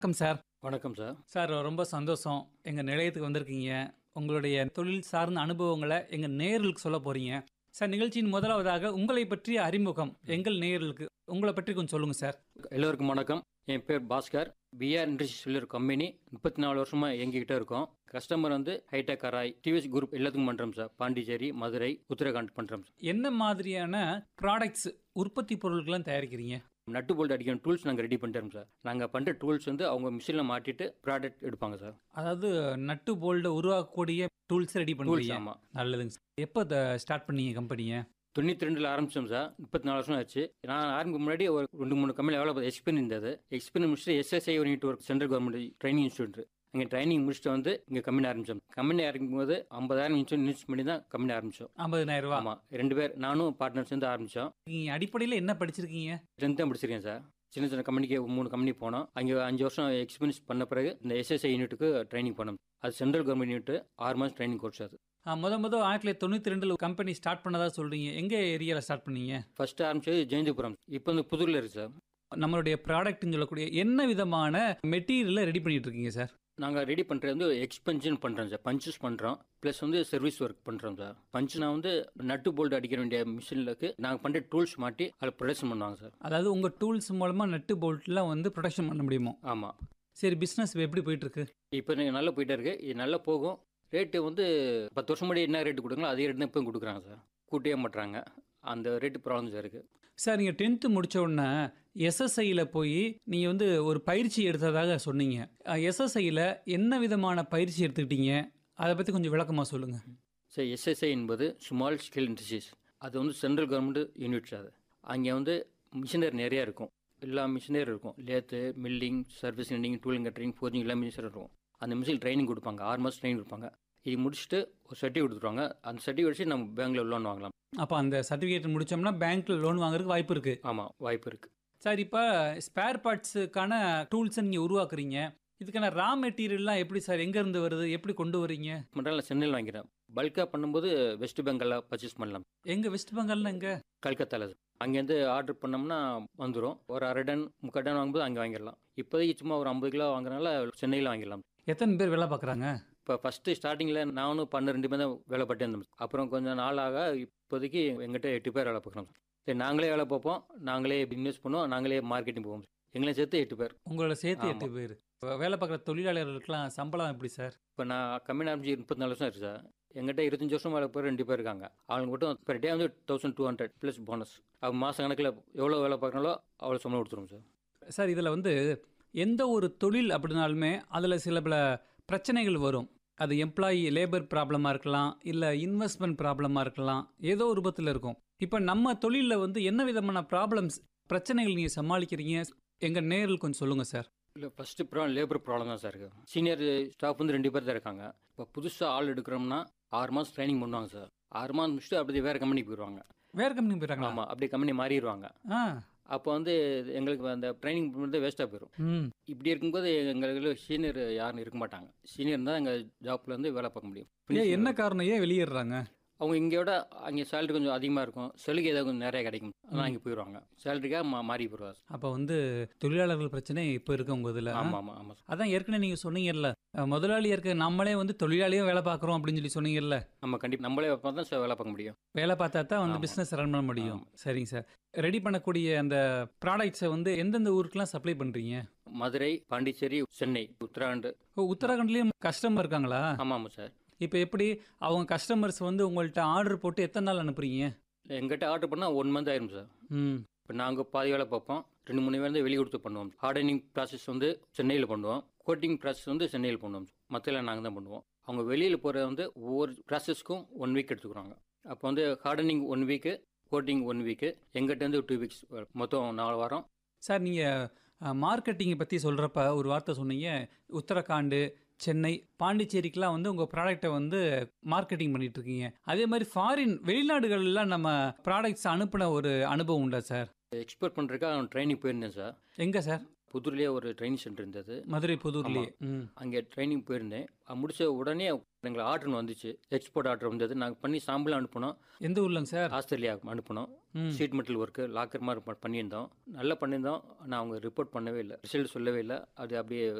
வணக்கம் சார் வணக்கம் sir sir ரொம்ப சந்தோஷம் எங்கள் நிலையத்துக்கு வந்திருக்கீங்க உங்களுடைய தொழில் சார்ந்த அனுபவங்களை எங்கள் நேயர்களுக்கு சொல்ல போறீங்க சார் நிகழ்ச்சியின் முதலாவதாக உங்களை பற்றிய அறிமுகம் எங்கள் நேயர்களுக்கு உங்களை பற்றி கொஞ்சம் சொல்லுங்க சார் எல்லோருக்கும் வணக்கம் என் பேர் பாஸ்கர் பிஆர் இண்டஸ்ட்ரீஸ் ஒரு கம்பெனி முப்பத்தி நாலு வருஷமா எங்ககிட்ட இருக்கோம் கஸ்டமர் வந்து ஹைடெக் கராய் டிவிஎஸ் குரூப் எல்லாத்துக்கும் பண்றோம் சார் பாண்டிச்சேரி மதுரை உத்தரகாண்ட் பண்றோம் சார் என்ன மாதிரியான ப்ராடக்ட்ஸ் உற்பத்தி பொருட்கள்லாம் தயாரிக்கிறீங்க நட்டு போல்ட் அடிக்கிற டூல்ஸ் நாங்கள் ரெடி பண்ணிட்டோம் சார் நாங்கள் பண்ணுற டூல்ஸ் வந்து அவங்க மிஷினில் மாட்டிட்டு ப்ராடக்ட் எடுப்பாங்க சார் அதாவது நட்டு போல்ட உருவாக்கக்கூடிய டூல்ஸ் ரெடி டூல்ஸ் பண்ணுவீங்க ஆமாம் நல்லதுங்க சார் எப்போ ஸ்டார்ட் பண்ணீங்க கம்பெனியை தொண்ணூற்றி ரெண்டில் ஆரம்பிச்சோம் சார் முப்பத்தி நாலு வருஷம் ஆச்சு நான் ஆரம்பிக்க முன்னாடி ஒரு ரெண்டு மூணு கம்பெனி எவ்வளோ எக்ஸ்பீரியன் இருந்தது எக்ஸ்பீரியன் முடிச்சுட்டு SSI unit work central government training institute அங்கே ட்ரைனிங் முடிச்சுட்டு வந்து இங்கே கம்பெனி ஆரம்பித்தோம் கம்பெனி ஆரம்பிக்கும் போது ஐம்பதாயிரம் இன்சூரன்ஸ் இன்வெஸ்ட் பண்ணி தான் கம்பெனி ஆரம்பித்தோம் ஐம்பதனாயிரம் ரூபா ஆமாம் ரெண்டு பேர் நானும் பார்ட்னர் சேர்ந்து ஆரம்பித்தோம் நீங்க அடிப்படையில் என்ன படிச்சிருக்கீங்க டென்த் தான் முடிச்சிருக்கேன் சார் சின்ன சின்ன கம்பெனிக்கு மூணு கம்பெனி போனோம் அங்கே அஞ்சு வருஷம் எக்ஸ்பீரியன்ஸ் பண்ண பிறகு இந்த எஸ்எஸ்ஐ யூனிட்டுக்கு ட்ரைனிங் பண்ணோம் அது சென்ட்ரல் கவர்மெண்ட் யூனிட் ஆறு மாதம் ட்ரைனிங் கோர்ஸ் அது ஆ, முத முத ஆயிரத்தி தொள்ளாயிரத்தி தொண்ணூற்றி ரெண்டில் கம்பெனி ஸ்டார்ட் பண்ணதா சொல்றீங்க எங்க ஏரியாவில் ஸ்டார்ட் பண்ணீங்க ஃபர்ஸ்ட் ஆரம்பிச்சது ஜெயந்திபுரம் இப்போ வந்து புதூரில் இருக்கு சார் நம்மளுடைய ப்ராடக்ட்னு சொல்லக்கூடிய என்ன விதமான மெட்டீரியலை ரெடி பண்ணிட்டு இருக்கீங்க சார் நாங்கள் ரெடி பண்ணுறது வந்து எக்ஸ்பென்ஷன் பண்ணுறோம் சார் பஞ்சஸ் பண்ணுறோம் ப்ளஸ் வந்து சர்வீஸ் ஒர்க் பண்ணுறோம் சார் பஞ்ச் நான் வந்து நட்டு போல்ட் அடிக்க வேண்டிய மிஷினுக்கு நாங்கள் பண்ணுற டூல்ஸ் மாட்டி அதில் ப்ரொடக்ஷன் பண்ணுவாங்க சார் அதாவது உங்க டூல்ஸ் மூலமா நட்டு போல்ட்லாம் வந்து ப்ரொடக்ஷன் பண்ண முடியுமோ ஆமாம் சரி பிஸ்னஸ் எப்படி போயிட்டு இருக்கு இப்போ நீங்கள் நல்லா போயிட்டே இருக்கு இது நல்லா போகும் ரேட்டு வந்து பத்து வருஷம் முன்னாடி என்ன ரேட்டு கொடுங்களோ அதே ரேட்டு தான் இப்போ கொடுக்குறாங்க சார் கூட்டவே மாட்டுறாங்க அந்த ரேட்டு ப்ராப்ளம் சார் இருக்குது சார் நீங்கள் டென்த்து முடிச்ச உடனே எஸ்எஸ்ஐயில் போய் நீங்கள் வந்து ஒரு பயிற்சி எடுத்ததாக சொன்னீங்க எஸ்எஸ்ஐயில் என்ன விதமான பயிற்சி எடுத்துக்கிட்டீங்க அதை பற்றி கொஞ்சம் விளக்கமாக சொல்லுங்கள் சார் எஸ்எஸ்ஐ என்பது ஸ்மால் ஸ்கேல் இண்டஸ்ட்ரீஸ் அது வந்து சென்ட்ரல் கவர்மெண்ட் யூனிட் அது அங்கே வந்து மிஷினரி நிறையா இருக்கும் எல்லா மிஷினரி இருக்கும் லேத்து மில்லிங் சர்வீஸ் இண்டிங் டூலிங் கட்டரிங் ஃபோர்ஜிங் எல்லா மிஷினரி இருக்கும் அந்த மிஷின் ட்ரைனிங் கொடுப்பாங்க ஆறு மாதம் ட்ரைனிங் கொடுப்பாங்க இது முடிச்சுட்டு ஒரு சர்டிஃபிகேட் கொடுத்துருவாங்க அந்த சர்டிஃபிகேட் வச்சு நம்ம பேங்க்கில் லோன் வாங்கலாம் அப்போ அந்த சர்டிஃபிகேட் முடிச்சோம்னா பேங்க்ல லோன் வாங்குறதுக்கு வாய்ப்பு இருக்குது ஆமாம் வாய்ப்பு இருக்குது சார் இப்போ ஸ்பேர் பார்ட்ஸுக்கான டூல்ஸை நீங்கள் உருவாக்குறீங்க இதுக்கான ரா மெட்டீரியல்லாம் எப்படி சார் எங்கேருந்து வருது எப்படி கொண்டு வரீங்க மட்டும் நான் சென்னையில் வாங்கிறேன் பல்காக பண்ணும்போது வெஸ்ட் பெங்காலில் பர்ச்சேஸ் பண்ணலாம் எங்கே வெஸ்ட் பெங்கால்னா எங்கே கல்கத்தாவில் அங்கேருந்து ஆர்டர் பண்ணோம்னா வந்துடும் ஒரு அரை டன் முக்கால் டன் வாங்கும்போது அங்கே வாங்கிடலாம் இப்போதைக்கு சும்மா ஒரு ஐம்பது கிலோ வாங்குறதுனால சென்னையில் வாங்கிடலாம் எத்தனை பேர் வேலை பார்க்குறாங்க இப்போ ஃபஸ்ட்டு ஸ்டார்டிங்கில் நானும் பண்ண ரெண்டு பேர் தான் வேலை பார்த்து இருந்தோம் அப்புறம் கொஞ்சம் நாளாக இப்போதைக்கு எங்கிட்ட எட்டு பேர் வேலை பார்க்குறோம் சரி நாங்களே வேலை பார்ப்போம் நாங்களே இன்வெஸ்ட் பண்ணுவோம் நாங்களே மார்க்கெட்டிங் போவோம் எங்களையும் சேர்த்து எட்டு பேர் உங்களோட சேர்த்து ஆமா. எட்டு பேர் இப்ப வேலை பார்க்குற தொழிலாளர்களுக்கெல்லாம் சம்பளம் எப்படி சார் இப்போ நான் கம்பெனி ஆரம்பிச்சு முப்பத்தி நாலு வருஷம் இருக்கு சார் எங்கிட்ட இருபத்தஞ்சு வருஷம் வேலை பேர் ரெண்டு பேர் இருக்காங்க அவங்க மட்டும் பெர் டே வந்து thousand two hundred plus bonus அவங்க மாத கணக்கில் எவ்வளோ வேலை பார்க்கறாங்களோ அவ்வளோ சம்பளம் கொடுத்துருவோம் சார் சார் இதில் வந்து எந்த ஒரு தொழில் அப்படின்னாலுமே அதில் சில பல பிரச்சனைகள் வரும் அது எம்ப்ளாயி லேபர் ப்ராப்ளமாக இருக்கலாம் இல்லை இன்வெஸ்ட்மெண்ட் ப்ராப்ளமாக இருக்கலாம் ஏதோ ஒரு ரூபத்தில் இருக்கும் இப்போ நம்ம தொழிலில் வந்து என்ன விதமான ப்ராப்ளம்ஸ் பிரச்சனைகள் நீங்கள் சமாளிக்கிறீங்க எங்கள் நேரில் கொஞ்சம் சொல்லுங்கள் சார் இல்லை ஃபஸ்ட்டு ப்ராப்ளம் லேபர் ப்ராப்ளம் தான் சார் இருக்குது சீனியர் ஸ்டாஃப் வந்து ரெண்டு பேர் தான் இருக்காங்க இப்போ புதுசாக ஆள் எடுக்கிறோம்னா ஆறு மாதம் ட்ரைனிங் பண்ணுவாங்க சார் ஆறு மாதம் முடிச்சுட்டு அப்படியே வேறு கம்பெனிக்கு போயிடுவாங்க வேறு கம்பெனி போயிட்டாங்களா ஆமாம் அப்படியே கம்பெனி மாறிடுவாங்க ஆ அப்போ வந்து எங்களுக்கு அந்த ட்ரைனிங் பண்ணுறது வேஸ்ட்டாக போயிடும் ம் இப்படி இருக்கும்போது எங்களுக்கு சீனியர் யாரும் இருக்க மாட்டாங்க சீனியர் இருந்தால் எங்கள் ஜாப்ல இருந்து வேலை பார்க்க முடியும் ஏன் என்ன காரணம் ஏன் வெளியேறாங்க அவங்க இங்கே விட அங்கே சேலரி கொஞ்சம் அதிகமாக இருக்கும் சலுகை ஏதாவது கொஞ்சம் நிறைய கிடைக்கும் ஆனால் அங்கே போயிடுவாங்க சேலரிக்காக மா மாறி போயிடுவாங்க அப்போ வந்து தொழிலாளர்கள் பிரச்சனை இப்போ இருக்கு உங்கள் இதில் ஆமாம் ஆமாம் ஆமாம் சார் அதான் ஏற்கனவே நீங்கள் சொன்னீங்கல்ல அஹ் முதலாளியா இருக்க நம்மளே வந்து தொழிலாளியும் வேலை பார்க்குறோம் அப்படின்னு சொல்லி சொன்னீங்கல்ல நம்ம கண்டிப்பாக நம்மளே பார்த்தா தான் சார் வேலை பார்க்க முடியும் வேலை பார்த்தா தான் வந்து ஆமா. பிஸ்னஸ் ரன் பண்ண முடியும் ஆமா. சரிங்க சார் ரெடி பண்ணக்கூடிய அந்த ப்ராடக்ட்ஸை வந்து எந்தெந்த ஊருக்குலாம் சப்ளை பண்ணுறீங்க மதுரை பாண்டிச்சேரி சென்னை உத்தராண்டு ஓ உத்தராகண்ட்லேயும் கஸ்டமர் இருக்காங்களா ஆமாம் ஆமாம் சார் இப்போ எப்படி அவங்க கஸ்டமர்ஸ் வந்து உங்கள்கிட்ட ஆர்டர் போட்டு எத்தனை நாள் அனுப்புறீங்க எங்கிட்ட ஆர்டர் பண்ணால் ஒன் மந்த் ஆயிரும் சார் ம் இப்போ நாங்கள் பாதி வேலை பார்ப்போம் ரெண்டு மூணு பேர் வெளியே கொடுத்து பண்ணுவோம் ஹார்டனிங் ப்ராசஸ் வந்து சென்னையில் பண்ணுவோம் கோட்டிங் ப்ராசஸ் வந்து சென்னையில் பண்ணுவோம் மற்றெல்லாம் நாங்கள் தான் பண்ணுவோம் அவங்க வெளியில் போகிறது வந்து ஒவ்வொரு ப்ராசஸ்க்கும் ஒன் வீக் எடுத்துக்கிறாங்க அப்போ வந்து hardening one week coating one week எங்கிட்டேருந்து டூ வீக்ஸ் மொத்தம் நாலு வாரம் சார் நீங்கள் மார்க்கெட்டிங்கை பற்றி சொல்கிறப்ப ஒரு வார்த்தை சொன்னீங்க உத்தரகாண்டு சென்னை பாண்டிச்சேரிக்கெலாம் வந்து உங்கள் ப்ராடக்ட்டை வந்து மார்க்கெட்டிங் பண்ணிட்டு இருக்கீங்க அதே மாதிரி ஃபாரின் வெளிநாடுகள்லாம் நம்ம ப்ராடக்ட்ஸ் அனுப்பின ஒரு அனுபவம் உண்டா சார் எக்ஸ்போர்ட் பண்ணுறதுக்காக ட்ரைனிங் போயிருந்தேன் சார் எங்கே சார் புதூர்லேயே ஒரு ட்ரைனிங் சென்டர் இருந்தது மதுரை புதூர்லேயே ம் அங்கே ட்ரைனிங் போயிருந்தேன் அது முடிச்ச உடனே எங்களுக்கு ஆர்டர் வந்துச்சு எக்ஸ்போர்ட் ஆர்டர் வந்தது நாங்கள் பண்ணி சாம்பிள் அனுப்பினோம் எந்த ஊர்லங்க சார் ஆஸ்திரேலியா அனுப்பினோம் ம் ஷீட் மெட்டல் ஒர்க்கு லாக்கர் மாதிரி ப- பண்ணியிருந்தோம் நல்லா பண்ணியிருந்தோம் ஆனால் அவங்க ரிப்போர்ட் பண்ணவே இல்லை ரிசல்ட் சொல்லவே இல்லை அது அப்படியே